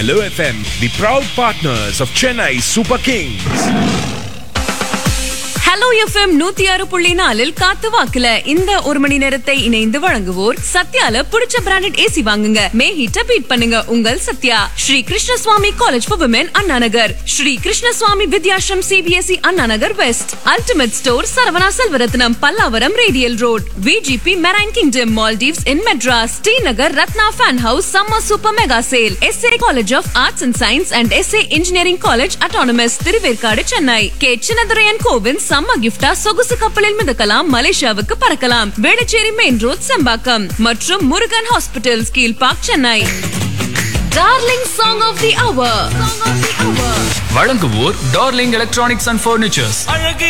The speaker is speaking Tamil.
Hello FM, the proud partners of Chennai Super Kings. Hello FM நூத்தி ஆறு புள்ளி நாலில் காத்து வாக்குல இந்த ஒரு மணி நேரத்தை இணைந்து வழங்குவோர் சத்யால பிடிச்ச பிராண்டட் ஏசி வாங்குங்க மே ஹீட்ட பீட் பண்ணுங்க உங்கள் Sathya Sri Krishnaswamy college for women Anna Nagar Sri Krishnaswamy Vidyashram CBSE Anna Nagar west ultimate store Saravana Selvarathnam Pallavaram radial road VGP marine kingdom Maldives in Madras Srinagar Rathna fan house summer super mega sale SA college of arts and science and SA engineering college autonomous Thiruverkadu Chennai K Chinnadurayan Govind சம்ம கிஃப்டா சொகுசு கப்பலில் மிதக்கலாம் மலேசியாவுக்கு பறக்கலாம் வேளச்சேரி மெயின் ரோட் செம்பாக்கம் மற்றும் முருகன் ஹாஸ்பிட்டல் கீழ் park Chennai darling song of the hour வழங்குவோர் டார்லிங் எலக்ட்ரானிக்ஸ் அண்ட் ஃபர்னிச்சர்ஸ்